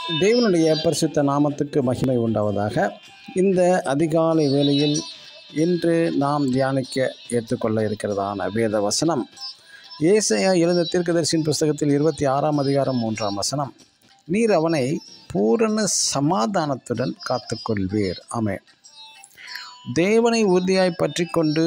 தேவனுடைய பரிசுத்த நாமத்துக்கு மகிமை உண்டாவதாக இந்த அதிகாலை வேளையில் இன்று நாம் தியானிக்க ஏற்றுக்கொள்ள இருக்கிறதான வேத வசனம் ஏசையா எழுந்த தீர்க்கதரிசியின் புஸ்தகத்தில் இருபத்தி ஆறாம் அதிகாரம் மூன்றாம் வசனம் நீர் அவனை பூரண சமாதானத்துடன் காத்துக்கொள்வீர் ஆமே தேவனை உறுதியாய் பற்றி கொண்டு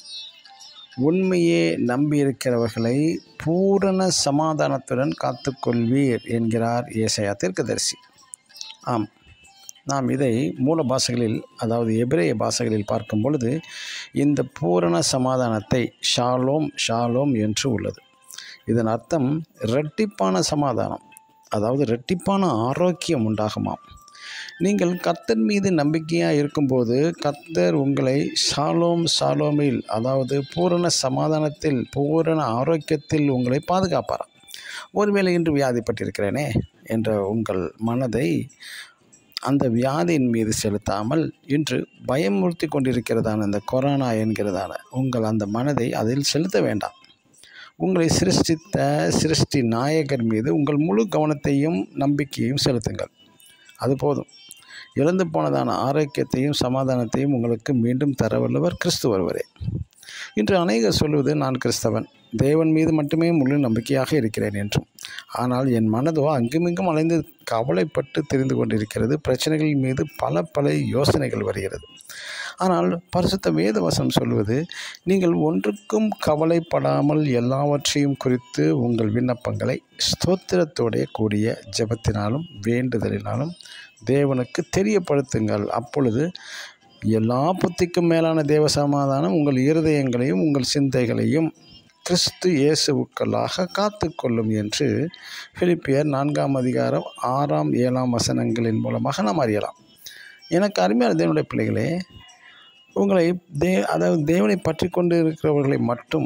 உண்மையே நம்பியிருக்கிறவர்களை பூரண சமாதானத்துடன் காத்துக்கொள்வீர் என்கிறார் ஏசையா தீர்க்கதரிசி ஆம் நாம் இதை மூல பாஷைகளில் அதாவது எபிரேய பாஷைகளில் பார்க்கும் பொழுது இந்த பூரண சமாதானத்தை ஷாலோம் ஷாலோம் என்று உள்ளது இதன் அர்த்தம் இரட்டிப்பான சமாதானம் அதாவது இரட்டிப்பான ஆரோக்கியம் உண்டாகுமாம் நீங்கள் கர்த்தர் மீது நம்பிக்கையாக இருக்கும்போது கர்த்தர் உங்களை ஷாலோம் ஷாலோமில் அதாவது பூரண சமாதானத்தில் பூரண ஆரோக்கியத்தில் உங்களை பாதுகாப்பாராம் ஒருவேளை இன்று வியாதிப்பட்டிருக்கிறேனே என்ற உங்கள் மனதை அந்த வியாதியின் மீது செலுத்தாமல் இன்று பயமுறுத்தி கொண்டிருக்கிறதான இந்த கொரோனா என்கிறதான உங்கள் அந்த மனதை அதில் செலுத்த வேண்டாம் உங்களை சிருஷ்டித்த சிருஷ்டி நாயகர் மீது உங்கள் முழு கவனத்தையும் நம்பிக்கையும் செலுத்துங்கள் அது போதும் இழந்து போனதான ஆரோக்கியத்தையும் சமாதானத்தையும் உங்களுக்கு மீண்டும் தர வல்லவர் கிறிஸ்து ஒருவரே இன்று அநேகர் சொல்வது நான் கிறிஸ்தவன் தேவன் மீது மட்டுமே முழு நம்பிக்கையாக இருக்கிறேன் என்றும் ஆனால் என் மனதோ அங்குமிங்கும் அலைந்து கவலைப்பட்டு தெரிந்து கொண்டிருக்கிறது பிரச்சனைகள் மீது பல பல யோசனைகள் வருகிறது ஆனால் பரிசுத்த வேதவசம் சொல்வது நீங்கள் ஒன்றுக்கும் கவலைப்படாமல் எல்லாவற்றையும் குறித்து உங்கள் விண்ணப்பங்களை ஸ்தோத்திரத்தோடைய கூடிய ஜெபத்தினாலும் வேண்டுதலினாலும் தேவனுக்கு தெரியப்படுத்துங்கள் அப்பொழுது எல்லா புத்திக்கும் மேலான தேவ சமாதானம் உங்கள் இருதயங்களையும் உங்கள் சிந்தைகளையும் கிறிஸ்து இயேசுவுக்களாக காத்து கொள்ளும் என்று பிலிப்பியர் நான்காம் அதிகாரம் ஆறாம் ஏழாம் வசனங்களின் மூலமாக நாம் அறியலாம் எனக்கு அருமையான தேவனுடைய பிள்ளைகளே உங்களை தே அதாவது தேவனை பற்றி கொண்டு இருக்கிறவர்களை மட்டும்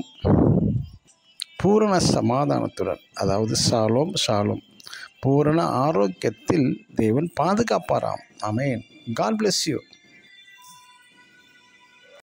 பூரண சமாதானத்துடன் அதாவது சாலோம் சாலோம் பூரண ஆரோக்கியத்தில் தேவன் பாதுகாப்பாராம் அமேன் காட் பிளெஸ் யூ